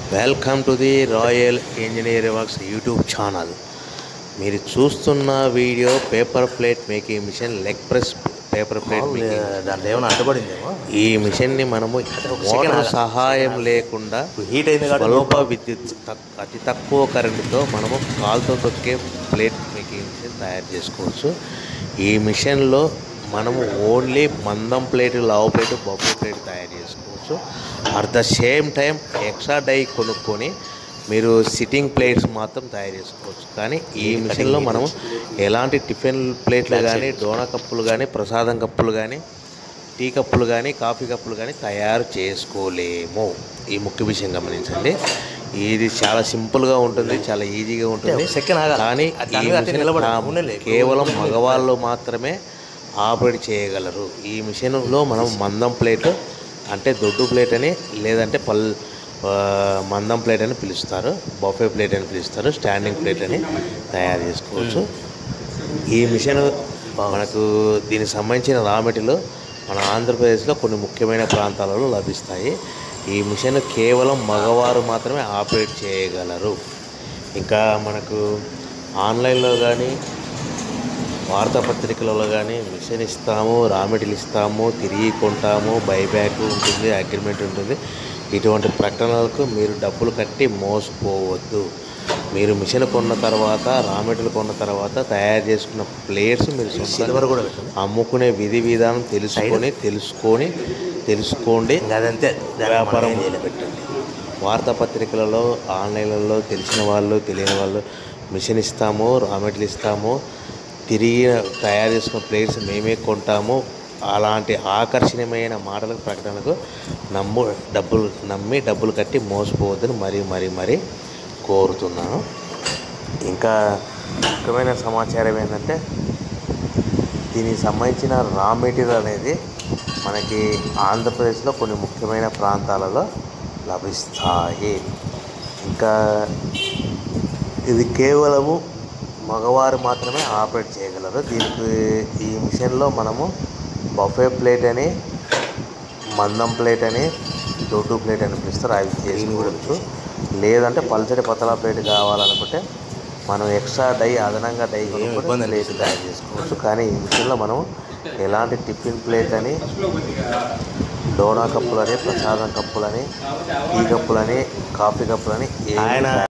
Welcome to the royal engineer works YouTube channel మీరు చూస్తున్న video paper plate making machine leg press paper plate making దాంట్లో ఏమైనా అడ్డుపడిందేమో ఈ మిషన్ని మనము second మోటార్ ఆగాలి. సహాయం లేకుండా హీట్ అయింది కాబట్టి స్వల్ప విద్యుత్ తక్- అతి తక్కువ కరెంటుతో మనము కాలుతో తొక్కే ప్లేట్ మేకింగ్ మిషన్ తయారు చేసుకోవచ్చు ఈ మిషన్లో మనము ఓన్లీ మందం ప్లేట్ లావు ప్లేట్ బొబ్బు ప్లేట్ తయారు చేసుకోవచ్చు at the same time extra die కొనుక్కొని మీరు సిట్టింగ్ ప్లేట్స్ మాత్రం తయారు చేసుకోవచ్చు కానీ ఈ మిషన్లో మనము ఎలాంటి టిఫిన్ ప్లేట్లు కానీ డోనా కప్పులు కానీ ప్రసాదం కప్పులు కానీ టీ కప్పులు కానీ కాఫీ కప్పులు కానీ తయారు చేసుకోలేము ఈ ముఖ్య విషయం గమనించండి ఇది చాలా సింపుల్గా ఉంటుంది చాలా ఈజీగా ఉంటుంది సెకండ్ ఆగాలి కానీ అది ఈ దాని మీద అట్టే మిషన్ నిలబడాలి. ఆ ఉండలే. కేవలం మగవాళ్ళు మాత్రమే ఆపరేట్ చేయగలరు ఈ మిషన్లో మనం మందం ప్లేట్ అంటే దొడ్డు ప్లేట్ అని లేదంటే పల్ ఆ, మందం ప్లేట్ అని పిలుస్తారు బఫే ప్లేట్ అని పిలుస్తారు స్టాండింగ్ ప్లేట్ అని తయారు చేసుకోవచ్చు ఈ మిషన్ మనకు దీనికి సంబంధించిన రా మెటీరియల్ మన ఆంధ్రప్రదేశ్లో కొన్ని ముఖ్యమైన ప్రాంతాలలో లభిస్తాయి ఈ మిషన్ కేవలం మగవారు మాత్రమే ఆపరేట్ చేయగలరు ఇంకా మనకు ఆన్లైన్లో కానీ వార్తాపత్రికలలో కానీ మిషన్ ఇస్తాము రా మెటీరియల్ ఇస్తాము తిరిగి కొంటాము బైబ్యాక్ ఉంటుంది అగ్రిమెంట్ ఉంటుంది ఇటువంటి ప్రకటనలకు మీరు డబ్బులు కట్టి మోసపోవద్దు మీరు మిషన్ కొన్న తర్వాత రా మెటీరియల్ కొన్న తర్వాత తయారు చేసుకున్న ప్లేట్స్ మీరు సిల్వర్ సొంతంగా కూడా పెట్టండి అమ్ముకునే విధి విధానం తెలుసుకొని తెలుసుకొని తెలుసుకోండి ఇంకా అదంతే దానికి వ్యాపారం మనం ఏం చేయలేం. పెట్టండి వార్తాపత్రికలలో ఆన్లైన్లలో తెలిసిన వాళ్ళు తెలియని వాళ్ళు మిషన్ ఇస్తాము రా మెటీరియల్ ఇస్తాము తిరిగి తయారు చేసుకున్న ప్లేట్స్ మేమే కొంటాము అలాంటి ఆకర్షణీయమైన మాటలకు ప్రకటనకు నమ్ము డబ్బులు నమ్మి డబ్బులు కట్టి మోసపోవద్దని మరీ మరీ మరీ కోరుతున్నాను ఇంకా ముఖ్యమైన సమాచారం ఏంటంటే దీనికి సంబంధించిన రా మెటీరియల్ అనేది మనకి ఆంధ్రప్రదేశ్లో కొన్ని ముఖ్యమైన ప్రాంతాలలో లభిస్తాయి ఇంకా ఇది కేవలము మగవారు మాత్రమే ఆపరేట్ చేయగలరు దీనికి ఈ మిషన్లో మనము బఫే ప్లేట్ అని మందం ప్లేట్ అని దొడ్డు ప్లేట్ అని పిలుస్తారు అవి చేసుకోవచ్చు లేదంటే పల్చడి పతలా ప్లేట్ కావాలనుకుంటే మనం ఎక్స్ట్రా డై అదనంగా డై ఇబ్బంది కొనుక్కొని లేదు. ప్లేట్ తయారు చేసుకోవచ్చు కానీ ఈ మిషన్లో మనం ఎలాంటి టిఫిన్ ప్లేట్ అని డోనా కప్పులని ప్రసాదం కప్పులని టీ కప్పులని కాఫీ కప్పులని ఏమీ ఆయన